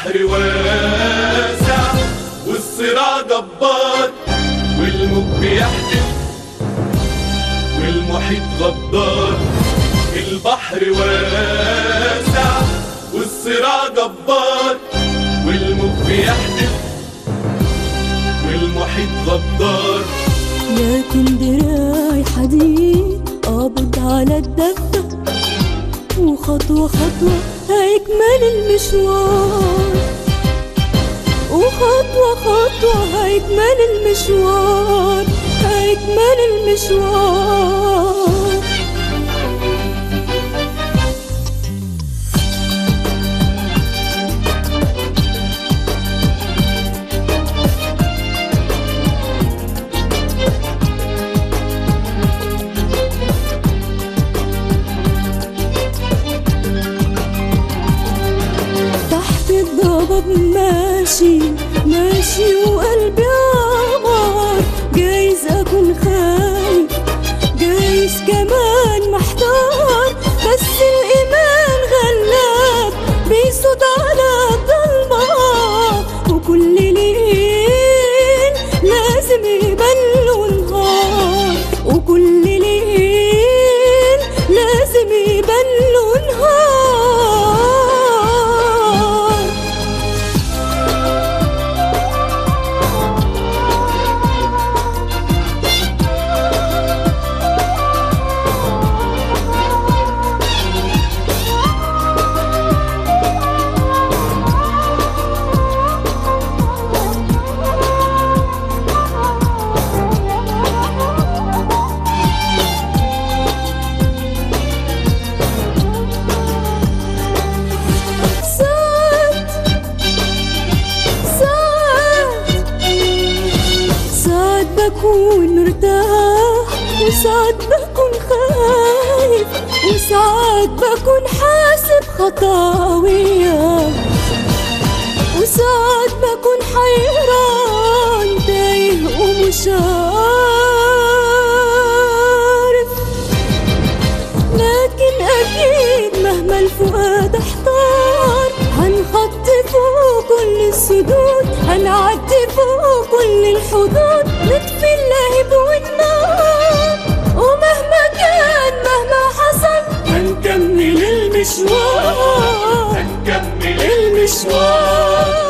البحر واسع والصراع جبار والموج بيحدف والمحيط غدار البحر واسع والصراع جبار والموج بيحدف والمحيط غدار لكن دراعي حديد قابض على الدفة وخطوة خطوة هيكمل المشوار وخطوة خطوة هيكمل المشوار هيكمل المشوار تحت الضباب ماشي ماشي وقلبي عمار جايز اكون خايف جايز كمان محتار بس الايمان غلاب بيصوت على الضلمه وكل ليل لازم يبان له نهار وكل ليل لازم يبان له نهار ساعات ساعات ساعات بكون مرتاح وساعات بكون خايف وساعات بكون حاسب خطاوية وساعات بكون حيران تايه ومش عارف لكن أكيد مهما الفؤاد احتار هنخطي فوق كل السدود هنعدي فوق كل الحدود نطفي اللهب والنار ومهما كان مهما حصل هنكمل المشوار هنكمل المشوار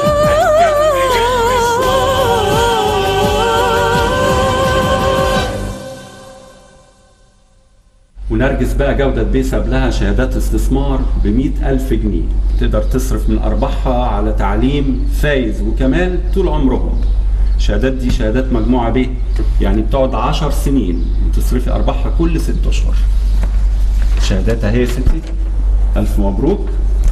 ونرجس بقى جودة بيسب لها شهادات استثمار ب ألف جنيه تقدر تصرف من أرباحها على تعليم فايز وكمال طول عمرهم الشهادات دي شهادات مجموعة ب يعني بتقعد عشر سنين وتصرفي أرباحها كل ست أشهر شهادات أهي يا ستي ألف مبروك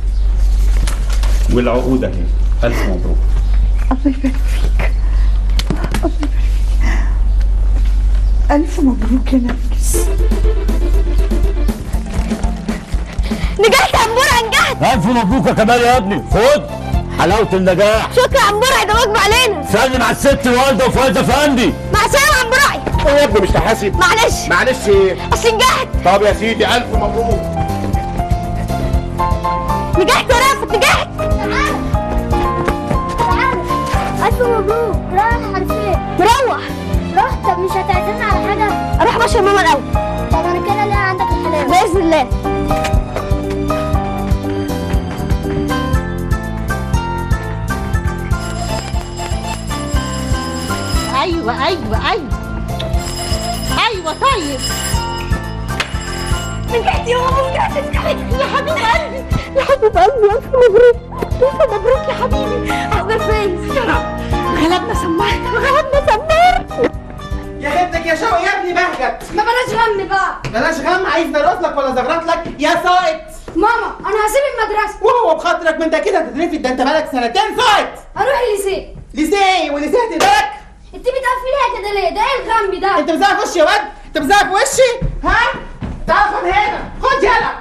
والعقود أهي ألف مبروك الله يبارك فيك الله يبارك فيك ألف مبروك يا نرجس نجحت يا عمورة نجحت ألف مبروك يا كمال يا ابني خد حلاوة النجاح شكرا يا عمورة ده واجب علينا سلم على الست والدة وفايز افندي مع السلامة يا عمورة يا ابني مش تحاسب معلش معلش ايه اصل نجحت طب يا سيدي الف مبروك نجحت يا رافت نجحت ألف مبروك رايح على فين؟ مروح رحت طب مش هتعزمنا على حاجة؟ اروح بشرب ماما الاول طب أنا كده لا عندك الحلاوة باذن الله أيوة أيوة أيوة أيوة طيب نجحت يا ماما نجحت نجحت يا حبيب قلبي يا حبيب قلبي الف مبروك الف مبروك يا حبيبي احضر فايز يا رب غلبنا سمعت غلبنا سمعت يا بنتك يا شوقي يا ابني بهجت ما بلاش غم بقى بلاش غم عايز نرقص لك ولا زغرط لك يا ساقط ماما أنا هسيب المدرسة وهو بخاطرك من ده كده تترفد ده انت بقالك سنتين ساقط أروح الليسيه ليسيه وليسيه هتقبلك أنت بتقفليها كده ليه؟ ده إيه الغم ده؟ انت بزعق في وشي يا واد انت بزعق في وشي ها تعال خد هنا خد يلا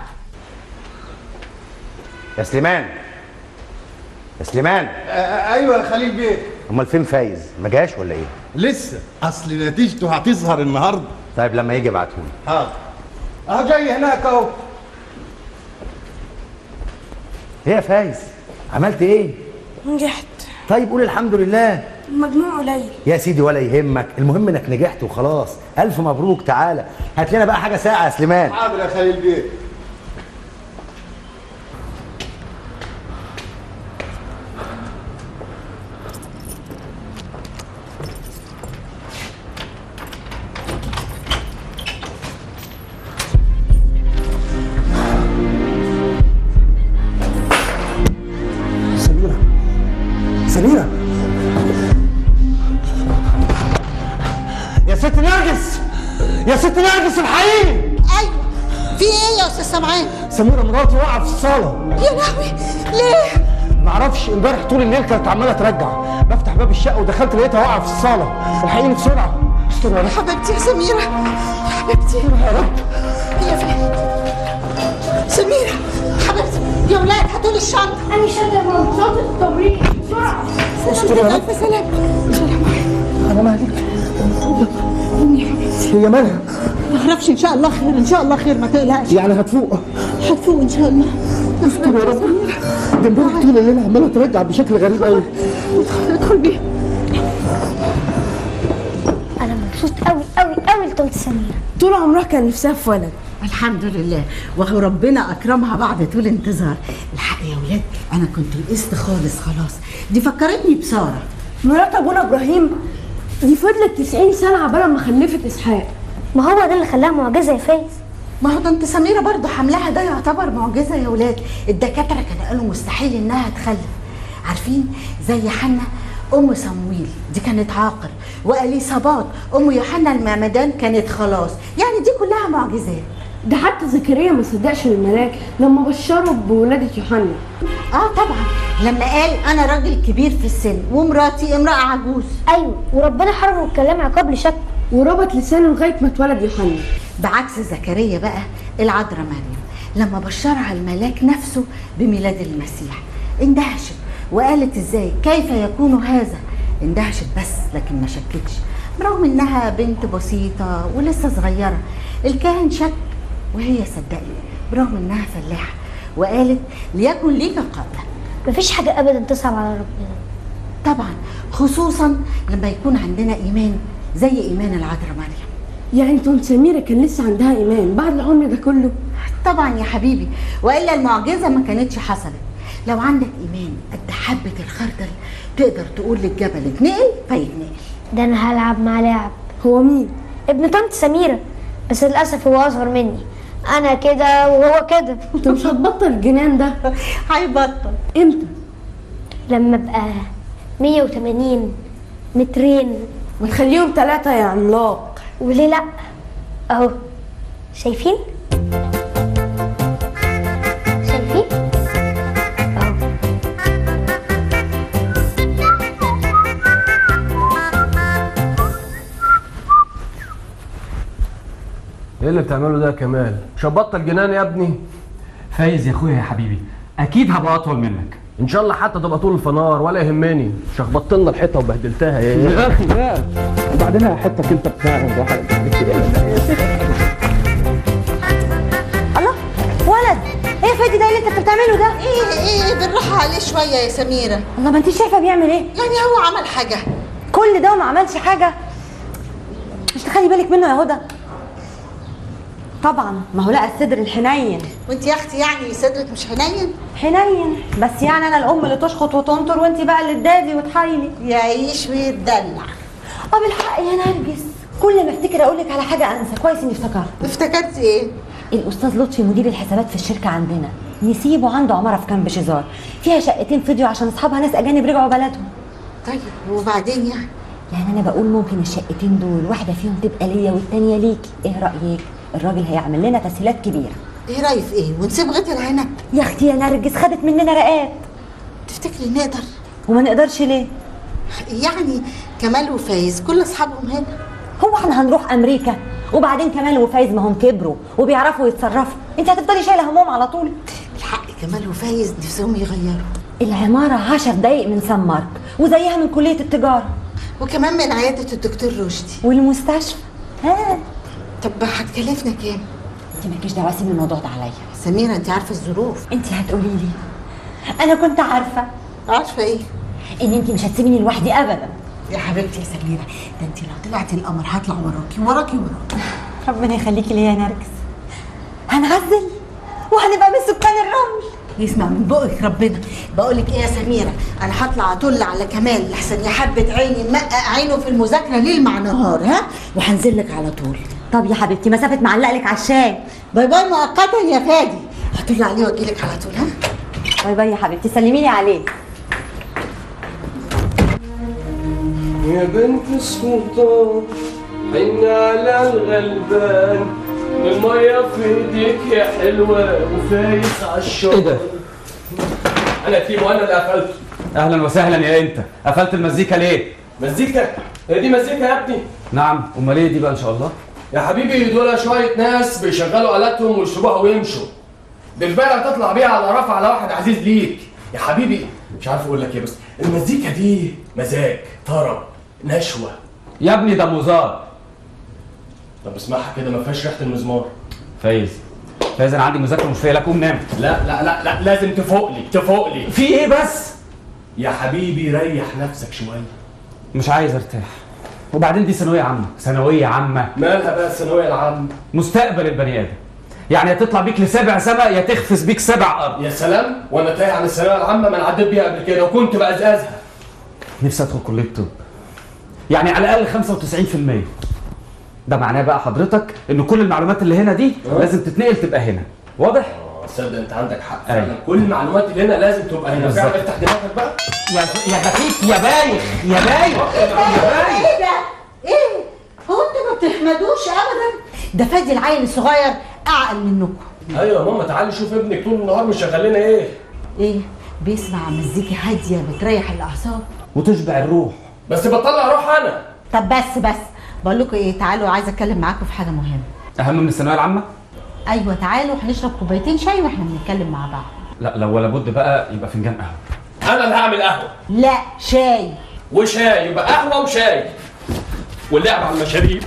يا سليمان يا سليمان ايوه يا خليل بيه امال فين فايز ما جاش ولا ايه لسه اصل نتيجته هتظهر النهارده طيب لما يجي ابعتهولي حاضر اهو جاي هناك اهو ايه يا فايز عملت ايه نجحت طيب قول الحمد لله المجموع قليل يا سيدي ولا يهمك المهم انك نجحت وخلاص الف مبروك تعالى هات لنا بقى حاجه ساعه يا سليمان حاضر يا خليل بيه سميرة سميرة يا ست نرجس يا ست نرجس الحقيقي ايوه في ايه يا استاذ سمعان سميرة مراتي واقعة في الصالة يا لهوي ليه معرفش امبارح طول الليل كانت عمالة ترجع بفتح باب الشقة ودخلت لقيتها واقعة في الصالة الحقيني بسرعة استر يا رب حبيبتي يا سميرة يا حبيبتي يا رب هي فين سميرة حبيبتي يا ولاد هاتوا لي الشنطة أنا شاطر يا ماما شاطر التمرين بسرعة استر يا رب ألف سلامة انا مالك هي مالها ما اعرفش ان شاء الله خير ان شاء الله خير ما تقلقش يعني هتفوق هتفوق ان شاء الله استر يا رب ده امبارح طول الليل عمالة ترجع بشكل غريب قوي ادخل بيها أنا مبسوط أوي أوي أوي لطنط سميرة طول عمرها كان نفسها في ولد الحمد لله وهو ربنا اكرمها بعد طول انتظار الحق يا ولاد انا كنت يئست خالص خلاص دي فكرتني بساره مرات ابونا ابراهيم دي فضلت 90 سنه عبال ما خلفت اسحاق ما هو ده اللي خلاها معجزة يا فايز ما هو ده انت سميره برضه حملها ده يعتبر معجزه يا ولاد الدكاتره كانوا قالوا مستحيل انها تخلف عارفين زي حنا ام صمويل دي كانت عاقر واليصابات ام يوحنا المعمدان كانت خلاص يعني دي كلها معجزات ده حتى زكريا ما صدقش الملاك لما بشره بولادة يوحنا اه طبعا لما قال انا راجل كبير في السن ومراتي امراه عجوز أيوة وربنا حرمه الكلام عقاب لشك وربط لسانه لغايه ما اتولد يوحنا بعكس زكريا بقى العذراء مريم لما بشرها الملاك نفسه بميلاد المسيح اندهشت وقالت ازاي كيف يكون هذا اندهشت بس لكن ما شكتش برغم انها بنت بسيطة ولسه صغيرة الكاهن شك وهي صدقت برغم انها فلاحة وقالت ليكن ليك قبلا مفيش حاجة أبدا تصعب على ربنا طبعا خصوصا لما يكون عندنا ايمان زي ايمان العذراء مريم يعني طنط سميره كان لسه عندها ايمان بعد العمر ده كله طبعا يا حبيبي والا المعجزه ما كانتش حصلت لو عندك ايمان قد حبه الخردل تقدر تقول للجبل اتنقل فيتنقل ده أنا هلعب مع لاعب هو مين ابن طنط سميرة بس للأسف هو أصغر مني أنا كده وهو كده انت مش هتبطل الجنان ده هيبطل امتى لما أبقى 180 مترين ما تخليهم ثلاثه يا عملاق وليه لأ أهو شايفين شايفين أهو ايه اللي بتعمله ده يا كمال مش هتبطل جنان يا ابني فايز يا اخويا يا حبيبي اكيد هبقى اطول منك ان شاء الله حتى تبقى طول الفنار ولا يهمني شخبطت لنا الحيطه وبهدلتها يا لا لا وبعدين هحطك انت بتاع الله ولد ايه يا فادي ده اللي انت بتعمله ده ايه ايه بالراحه عليه شويه يا سميره الله ما انت شايفه بيعمل ايه يعني هو عمل حاجه كل ده وما عملش حاجه مش تخلي بالك منه يا هدى طبعا ما هو لقى الصدر الحنين وانت يا اختي يعني صدرك مش حنين حنين بس يعني انا الام اللي تشخط وتنطر وانت بقى اللي تدادي وتحايلي يعيش ويتدلع اه بالحق يا نرجس كل ما افتكر اقول لك على حاجه انسى كويس اني افتكرت افتكرتي ايه الاستاذ لطفي مدير الحسابات في الشركه عندنا نسيبه عنده عماره في كامب شيزار فيها شقتين فيديو عشان اصحابها ناس اجانب رجعوا بلدهم طيب وبعدين يعني يعني انا بقول ممكن الشقتين دول واحده فيهم تبقى ليا والتانيه ليكي ايه رايك الراجل هيعمل لنا تسهيلات كبيره ايه رايك في ايه ونسيب غيط العنب يا اختي يا نرجس خدت مننا رقات تفتكري نقدر وما نقدرش ليه يعني كمال وفايز كل اصحابهم هنا هو احنا هنروح امريكا وبعدين كمال وفايز ما هم كبروا وبيعرفوا يتصرفوا انت هتفضلي شايله هموم على طول الحق كمال وفايز نفسهم يغيروا العماره عشر دقايق من سان مارك وزيها من كليه التجاره وكمان من عياده الدكتور رشدي والمستشفى ها طب هتكلفنا كام انت مالكيش دعوه سيبي الموضوع ده عليا سميره انت عارفه الظروف انت هتقولي لي انا كنت عارفه عارفه ايه ان انت مش هتسيبيني لوحدي ابدا يا حبيبتي يا سميره ده انت لو طلعتي القمر هطلع وراكي وراكي وراكي ربنا يخليكي ليا يا نرجس هنعزل وهنبقى من سكان الرمل يسمع من بقك ربنا بقولك ايه يا سميره انا هطلع اطل على كمال لحسن يا حبه عيني مقق عينه في المذاكره ليل مع نهار ها وهنزل لك على طول طب يا حبيبتي مسافه معلق لك على الشاي باي باي مؤقتا يا فادي هطل عليه واجي لك على طول ها باي باي يا حبيبتي سلمي لي عليه يا بنت السلطان حن على الغلبان المية في ايديك يا حلوة وفايز على الشرب ايه ده؟ انا تيم وانا اللي قفلته اهلا وسهلا يا انت قفلت المزيكا ليه مزيكا هي دي مزيكا يا ابني نعم امال ايه دي بقى ان شاء الله يا حبيبي دول شوية ناس بيشغلوا آلاتهم ويشربوها ويمشوا بالبال هتطلع بيها على رفع على واحد عزيز ليك يا حبيبي مش عارف اقول لك ايه بس المزيكا دي مزاج طرب نشوة يا ابني ده مزار طب اسمعها كده ما فيهاش ريحة المزمار فايز فايز انا عندي مذاكره مش فيا لا قوم نام لا لا لا لا لازم تفوق لي تفوق لي في ايه بس يا حبيبي ريح نفسك شويه مش عايز ارتاح وبعدين دي ثانويه عامه ثانويه عامه مالها بقى الثانويه العامه مستقبل البني ادم يعني يا تطلع بيك لسبع سما يا تخفز بيك سبع ارض يا سلام وانا تايه عن الثانويه العامه ما انا عديت بيها قبل كده وكنت بقزقزها نفسي ادخل كليه الطب يعني على الاقل 95% ده معناه بقى حضرتك ان كل المعلومات اللي هنا دي أه. لازم تتنقل تبقى هنا واضح تصدق انت عندك حق أيوة. فعلا كل المعلومات اللي هنا لازم تبقى هنا بالظبط. فعلا افتح دماغك بقى يا يا دقيق يا بايخ يا بايخ يا بايخ ايه ده؟ ايه؟ هو انتوا ما بتحمدوش ابدا؟ ده فادي العيل الصغير اعقل منكم ايوه يا ماما تعالي شوف ابنك طول النهار مشغل لنا ايه ايه؟ بيسمع مزيكا هاديه بتريح الاعصاب وتشبع الروح بس بطلع اروح انا طب بس بس بقول لكم ايه تعالوا عايزه اتكلم معاكم في حاجه مهمه اهم من الثانويه العامه ايوه تعالوا هنشرب كوبايتين شاي واحنا بنتكلم مع بعض لا لو ولا بد بقى يبقى فنجان قهوه انا اللي هعمل قهوه لا شاي وشاي يبقى قهوه وشاي واللعب على المشاريب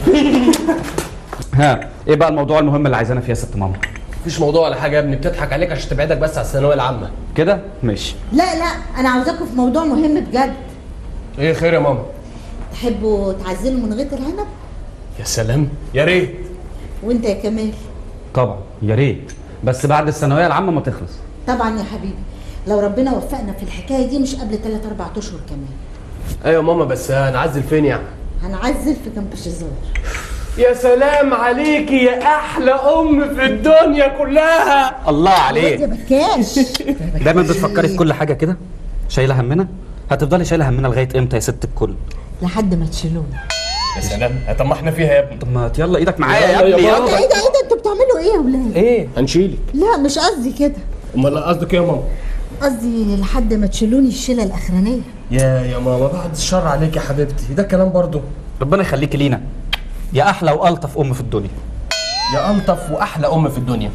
ها ايه بقى الموضوع المهم اللي عايزانا فيه يا ست ماما مفيش موضوع ولا حاجه يا ابني بتضحك عليك عشان تبعدك بس على الثانويه العامه كده ماشي لا لا انا عاوزاكم في موضوع مهم بجد ايه خير يا ماما تحبوا تعزلوا من غيط العنب يا سلام يا ريت وانت يا كمال طبعا يا ريت بس بعد الثانويه العامه ما تخلص طبعا يا حبيبي لو ربنا وفقنا في الحكايه دي مش قبل 3 4 اشهر كمان ايوه ماما بس هنعزل فين يعني هنعزل في كامب الشزار يا سلام عليكي يا احلى ام في الدنيا كلها الله عليك يا بكاش دايما بتفكري في كل حاجه كده شايله همنا هتفضلي شايله همنا لغايه امتى يا ست الكل لحد ما تشيلونا يا سلام طب ما احنا فيها يا ابني طب ما يلا ايدك معايا يلا يا يا ابني بابا. يلا ايه ده ايه ده انتوا بتعملوا ايه يا ولاد ايه هنشيلك لا مش قصدي كده امال قصدك ايه يا ماما قصدي لحد ما تشيلوني الشيله الاخرانيه يا يا ماما بعد الشر عليك يا حبيبتي ده كلام برضه ربنا يخليكي لينا يا احلى والطف ام في الدنيا يا الطف واحلى ام في الدنيا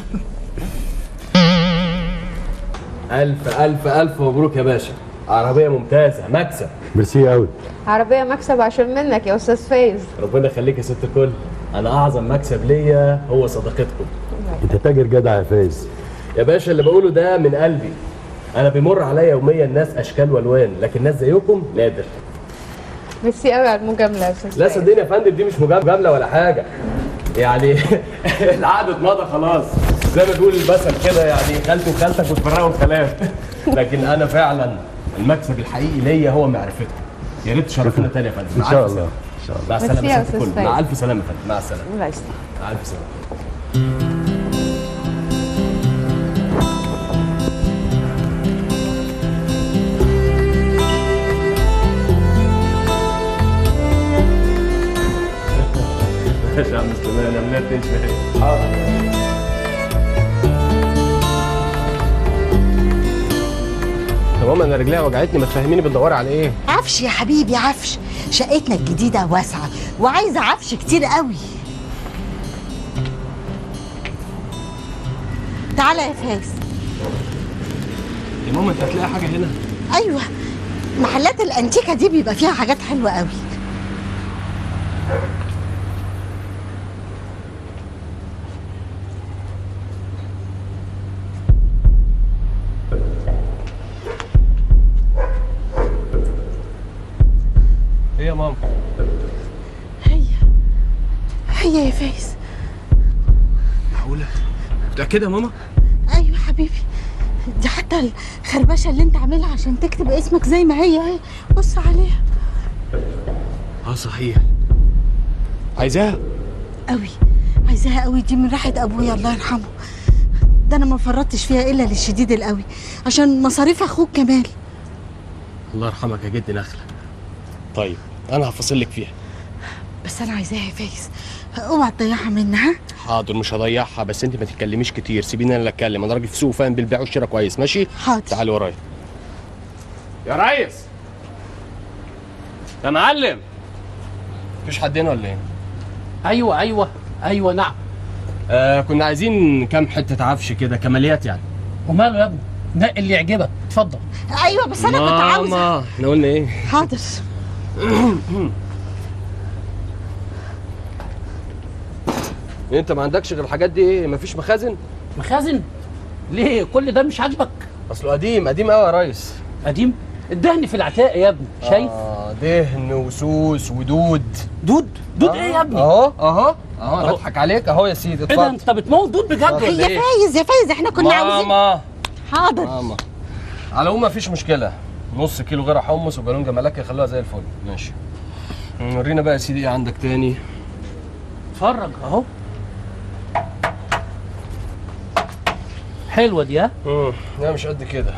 الف الف الف مبروك يا باشا عربيه ممتازه مكسب ميرسي قوي عربية مكسب عشان منك يا أستاذ فايز ربنا يخليك يا ست الكل انا اعظم مكسب ليا هو صداقتكم انت تاجر جدع يا فايز يا باشا اللي بقوله ده من قلبي انا بيمر عليا يوميا ناس اشكال والوان لكن ناس زيكم نادر ميرسي قوي على المجاملة يا أستاذ لا فايز. صدقني يا فندم دي مش مجامله ولا حاجه يعني العقد اتمضى خلاص زي ما بيقول المثل كده يعني خالتي وخالتك وتفرقوا الكلام لكن انا فعلا المكسب الحقيقي ليا هو معرفتكم يا ريت تشرفونا تاني يا فندم ان مع شاء ألف الله سلامة. ان شاء الله مع السلامه ميرسي يا يا ست أستاذ الكل فايز. مع الف سلامه يا فندم مع السلامه الله يسلمك مع الف سلامه ماشي يا عم سليمان يا منات تمشي حاضر يا ماما انا رجليها وجعتني ما تفهميني بتدوري على ايه؟ عفش يا حبيبي عفش شقتنا الجديده واسعه وعايزه عفش كتير قوي تعالى يا فايز يا ماما انت هتلاقي حاجه هنا ايوه محلات الانتيكه دي بيبقى فيها حاجات حلوه قوي هي يا فايز معقوله متاكده يا ماما ايوه حبيبي دي حتى الخربشه اللي انت عاملها عشان تكتب اسمك زي ما هي اهي بص عليها اه صحيح عايزاها قوي عايزاها قوي دي من راحه ابويا الله يرحمه ده انا ما فرطتش فيها الا للشديد القوي عشان مصاريف اخوك كمال الله يرحمك يا جدي نخله طيب انا هفصل لك فيها بس انا عايزاها يا فايز اوعى تضيعها مني ها حاضر مش هضيعها بس انت ما تتكلميش كتير سيبيني انا اللي اتكلم انا راجل في سوق فاهم بالبيع والشراء كويس ماشي حاضر تعالي ورايا يا ريس يا معلم مفيش حد هنا ولا ايه ايوه ايوه ايوه نعم آه كنا عايزين كام حته عفش كده كماليات يعني وماله يا ابني نقي اللي يعجبك اتفضل ايوه بس انا كنت عاوزه ماما احنا قلنا ايه حاضر انت ما عندكش غير الحاجات دي ايه مفيش مخازن مخازن ليه كل ده مش عاجبك اصله قديم قديم قوي يا ريس قديم الدهن في العتاق يا ابني شايف اه دهن وسوس ودود دود دود ايه يا ابني اهو اهو اهو انا بضحك عليك اهو يا سيدي ايه ده اتفضل انت بتموت دود بجد اتفضل. ولا يا ايه فايز يا فايز احنا كنا عاوزين ماما حاضر ماما على العموم مفيش مشكله نص كيلو غير حمص وجالون جمالك يخلوها زي الفل ماشي ورينا بقى يا سيدي ايه عندك تاني اتفرج اهو حلوه دي ها امم لا مش قد كده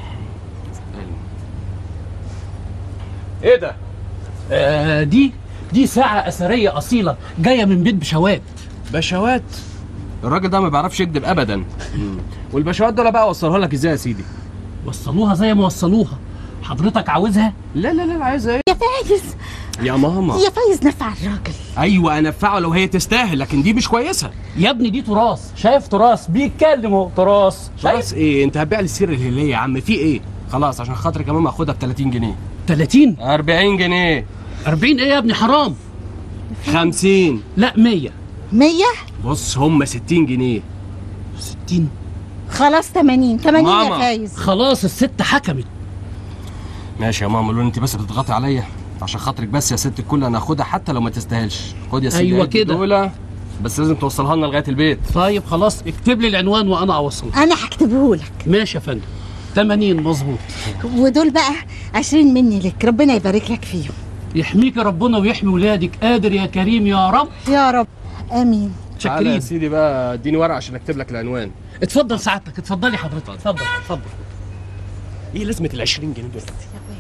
ايه ده آه دي دي ساعة أثرية أصيلة جاية من بيت بشوات بشوات الراجل ده ما بيعرفش يكذب ابدا والبشوات دول بقى وصلها لك ازاي يا سيدي وصلوها زي ما وصلوها حضرتك عاوزها لا لا لا عايزها ايه يا فايز يا ماما يا فايز نفع الراجل ايوه انفعه لو هي تستاهل لكن دي مش كويسه يا ابني دي تراث شايف تراث بيتكلم اهو تراث خلاص ايه انت هتبيع لي السيره الهلاليه يا عم في ايه خلاص عشان خاطرك يا ماما اخدها ب 30 جنيه 30 40 جنيه 40 ايه يا ابني حرام 50 لا 100 100 بص هم 60 جنيه 60 خلاص 80 80 يا ماما. فايز خلاص الست حكمت ماشي يا ماما لون انت بس بتضغطي عليا عشان خاطرك بس يا ست الكل انا اخدها حتى لو ما تستاهلش خد يا سيدي أيوة ادي كده. دول بس لازم توصلها لنا لغايه البيت طيب خلاص اكتب لي العنوان وانا اوصله انا هكتبه لك ماشي يا فندم 80 مظبوط ودول بقى 20 مني لك ربنا يبارك لك فيهم يحميك ربنا ويحمي ولادك قادر يا كريم يا رب يا رب امين تعالى يا شكرين سيدي بقى اديني ورقه عشان اكتب لك العنوان اتفضل سعادتك اتفضلي حضرتك اتفضل اتفضل ايه لازمه ال 20 جنيه دول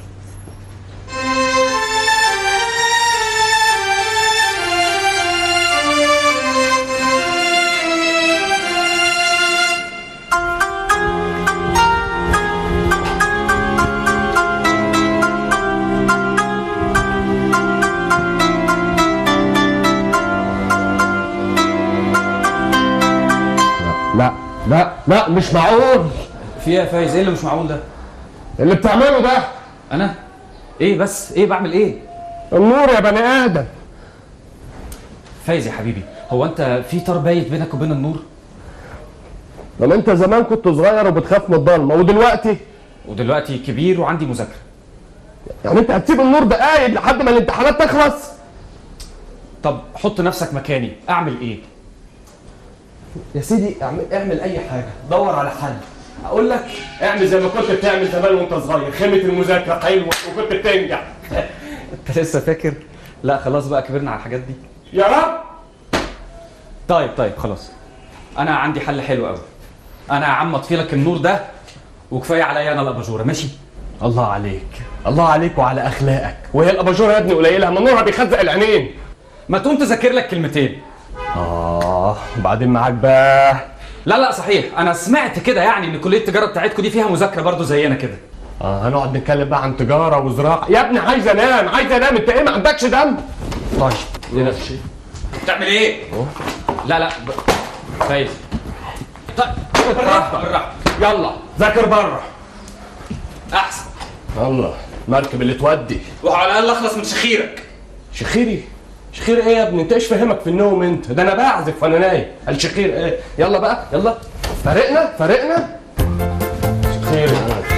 لا لا لا مش معقول في ايه يا فايز ايه اللي مش معقول ده اللي بتعمله ده انا ايه بس ايه بعمل ايه النور يا بني ادم فايز يا حبيبي هو انت في طار بايت بينك وبين النور لما انت زمان كنت صغير وبتخاف من الضلمه ودلوقتي ودلوقتي كبير وعندي مذاكره يعني انت هتسيب النور دقايق لحد ما الامتحانات تخلص طب حط نفسك مكاني اعمل ايه يا سيدي اعمل, اعمل اي حاجه دور على حل اقول لك اعمل زي ما كنت بتعمل زمان وانت صغير خيمه المذاكره حلوه وكنت بتنجح انت لسه فاكر لا خلاص بقى كبرنا على الحاجات دي يا رب طيب طيب خلاص انا عندي حل حلو قوي انا يا عم اطفي لك النور ده وكفايه عليا انا الاباجوره ماشي الله عليك الله عليك وعلى اخلاقك وهي الاباجوره يا ابني قليله ما نورها بيخزق العينين ما تقوم تذاكر لك كلمتين اه وبعدين معاك بقى لا لا صحيح انا سمعت كده يعني ان كليه التجاره بتاعتكم دي فيها مذاكره برضو زينا كده اه هنقعد نتكلم بقى عن تجاره وزراعه يا ابني عايز انام عايز انام انت ايه ما عندكش دم طيب ماشي بتعمل ايه لا لا ب... فايز طيب بالراحه بالراحه يلا ذاكر بره احسن الله المركب اللي تودي وعلى الاقل اخلص من شخيرك شخيري شخير ايه يا ابني انت ايش فاهمك في النوم انت ده انا بعزف وانا نايم الشخير ايه يلا بقى يلا فارقنا فارقنا شخير يا ولد.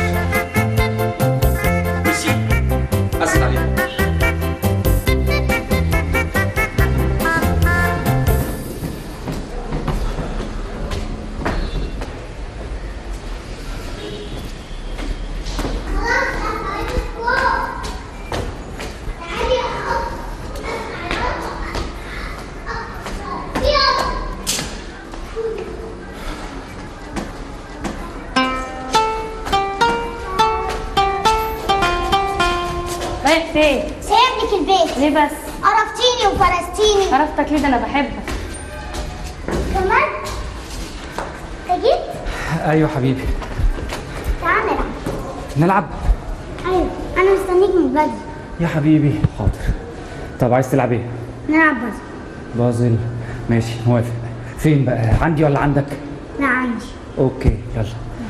ماشي اسف عليك فين سايب لك البيت ليه بس قرفتيني وفرستيني عرفتك ليه ده انا بحبك كمان انت جيت ايوه حبيبي تعال نلعب نلعب ايوه انا مستنيك من بدري يا حبيبي حاضر طب عايز تلعب ايه نلعب بس بازل ماشي موافق فين بقى عندي ولا عندك لا عندي اوكي يلا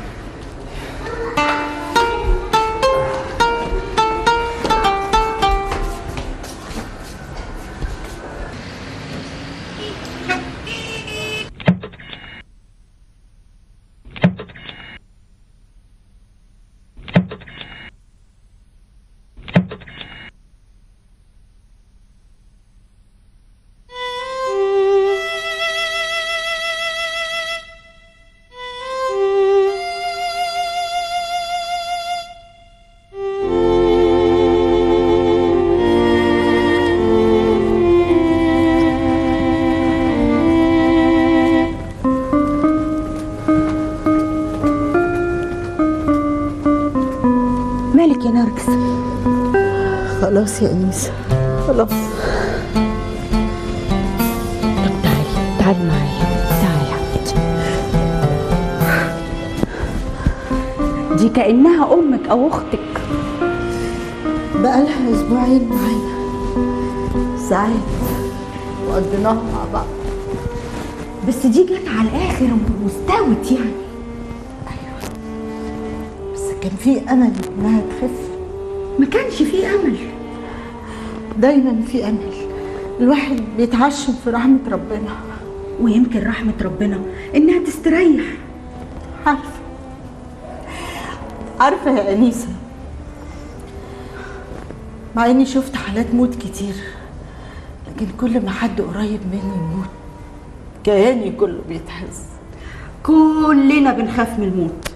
مالك يا نرجس خلاص يا أنيسة خلاص طب تعالي تعالي معايا تعالي يا حبيبتي دي كأنها أمك أو أختك بقالها أسبوعين معانا ساعات وقضيناها مع بعض بس دي جت على الآخر واستوت يعني أيوة بس كان في أمل إنها تخف ما كانش في أمل دايما في أمل الواحد بيتعشم في رحمة ربنا ويمكن رحمة ربنا إنها تستريح عارفة عارفة يا أنيسة مع إني شفت حالات موت كتير لكن كل ما حد قريب مني يموت كياني كله بيتهز كلنا بنخاف من الموت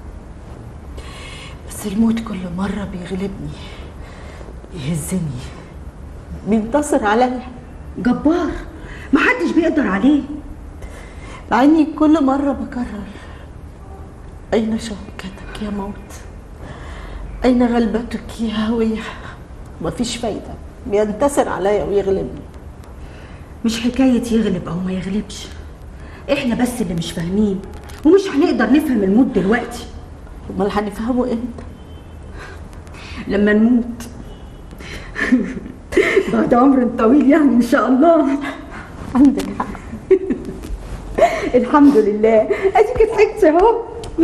بس الموت كل مرة بيغلبني يهزني بينتصر عليا جبار محدش بيقدر عليه مع اني كل مرة بكرر أين شوكتك يا موت أين غلبتك يا هوية مفيش فايدة بينتصر عليا ويغلبني مش حكاية يغلب أو ما يغلبش إحنا بس اللي مش فاهمين ومش هنقدر نفهم الموت دلوقتي أمال هنفهمه إمتى؟ لما نموت بعد عمر طويل يعني إن شاء الله عندك حق الحمد لله أديك ضحكت أهو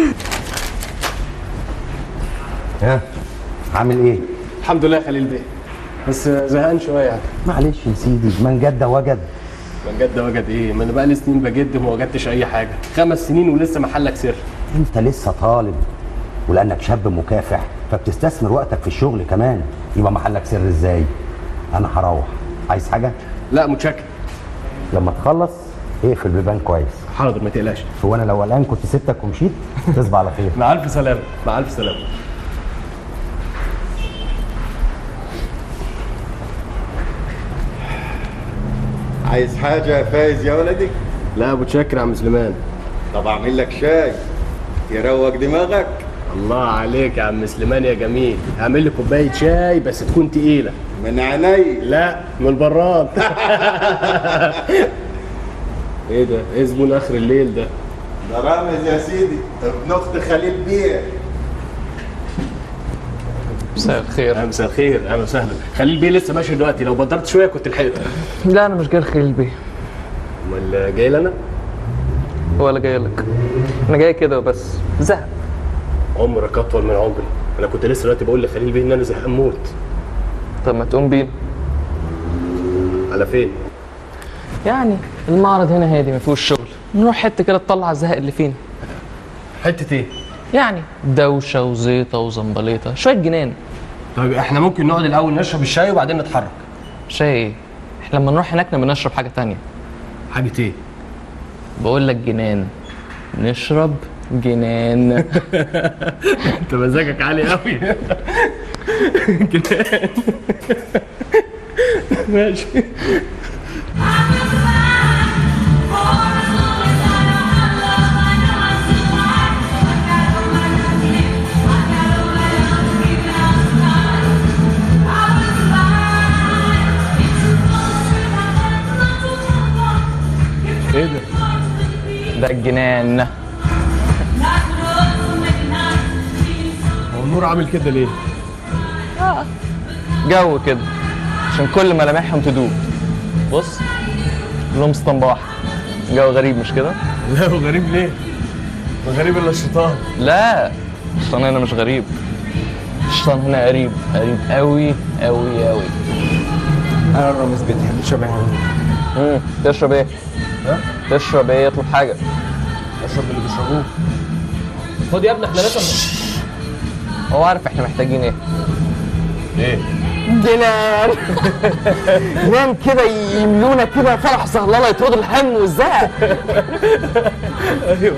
ها عامل ايه؟ الحمد لله يا خليل بيه بس زهقان شويه يعني معلش يا سيدي من جد وجد من جد وجد ايه ما انا بقالي سنين بجد وما وجدتش اي حاجه خمس سنين ولسه محلك سر انت لسه طالب ولانك شاب مكافح فبتستثمر وقتك في الشغل كمان يبقى محلك سر ازاي؟ انا هروح عايز حاجه؟ لا متشكر لما تخلص اقفل بيبان كويس حاضر ما تقلقش هو انا لو قلقان كنت سبتك ومشيت تصبح على خير مع الف سلامه مع الف سلامه عايز حاجة يا فايز يا ولدي؟ لا متشكر يا عم سليمان طب اعمل لك شاي يروق دماغك الله عليك يا عم سليمان يا جميل هعمل لي كوبايه شاي بس تكون تقيله من عيني لا من البراد ايه ده ايه زبون اخر الليل ده ده رامز يا سيدي ابن اخت خليل بيه مساء الخير مساء الخير اهلا وسهلا خليل بيه لسه ماشي دلوقتي لو بدرت شويه كنت لحقته لا انا مش جاي لخليل بيه امال جاي لي انا ولا جاي لك انا جاي كده وبس زهق عمرك اطول من عمري انا كنت لسه دلوقتي بقول لخليل بيه ان انا زهقان موت طب ما تقوم بينا على فين يعني المعرض هنا هادي ما فيهوش شغل نروح حته كده تطلع الزهق اللي فينا حته ايه يعني دوشه وزيطه وزنبليطه شويه جنان طيب احنا ممكن نقعد الاول نشرب الشاي وبعدين نتحرك شاي ايه احنا لما نروح هناك نبقى نشرب حاجه تانية حاجه ايه بقول لك جنان نشرب جنان انت مزاجك عالي قوي جنان ماشي Thank ده الجنان هو النور عامل كده ليه؟ اه جو كده عشان كل ملامحهم تدوب بص لهم اسطنباح جو غريب مش كده؟ لا هو غريب ليه؟ ما غريب الا الشيطان لا الشيطان هنا مش غريب الشيطان هنا قريب قريب قوي قوي قوي انا الرامز بتحب تشرب ايه امم تشرب ايه؟ ها؟ تشرب ايه؟ اطلب حاجه اشرب اللي بيشربوه خد يا ابني احنا لسه هو عارف احنا محتاجين ايه ايه؟ جنان جنان كده يملونا كده فرح صهلله يطرد الهم والزهق ايوه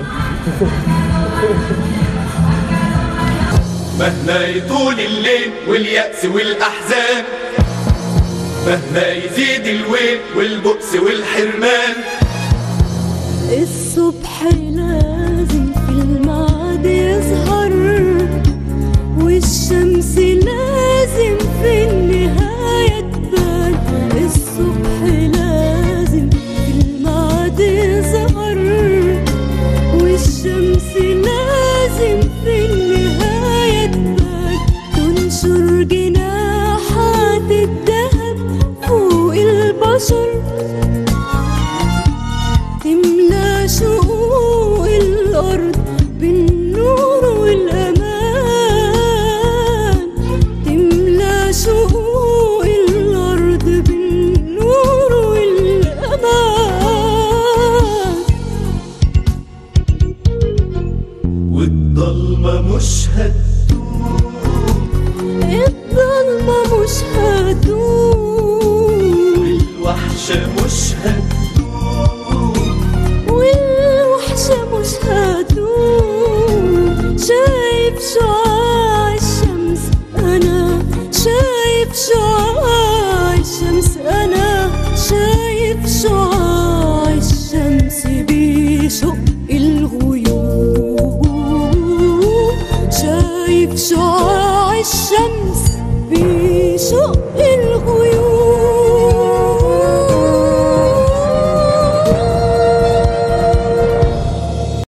مهما يطول الليل واليأس والأحزان مهما يزيد الويل والبؤس والحرمان الصبح لازم في الميعاد يظهر والشمس لازم في النهاية تبان الصبح لازم في الميعاد يظهر والشمس لازم في النهاية تبان تنشر جناحات الذهب فوق البشر تملى شقوق الأرض بالنور والأمان تملى شقوق الأرض بالنور والأمان والضلمة مش الظلمة مش هتدوم الوحشة مش والوحشة مش هتدوم شايف شعاع الشمس أنا شايف شعاع الشمس أنا شايف شعاع الشمس بيشق الغيوم شايف شعاع الشمس بيشق الغيوم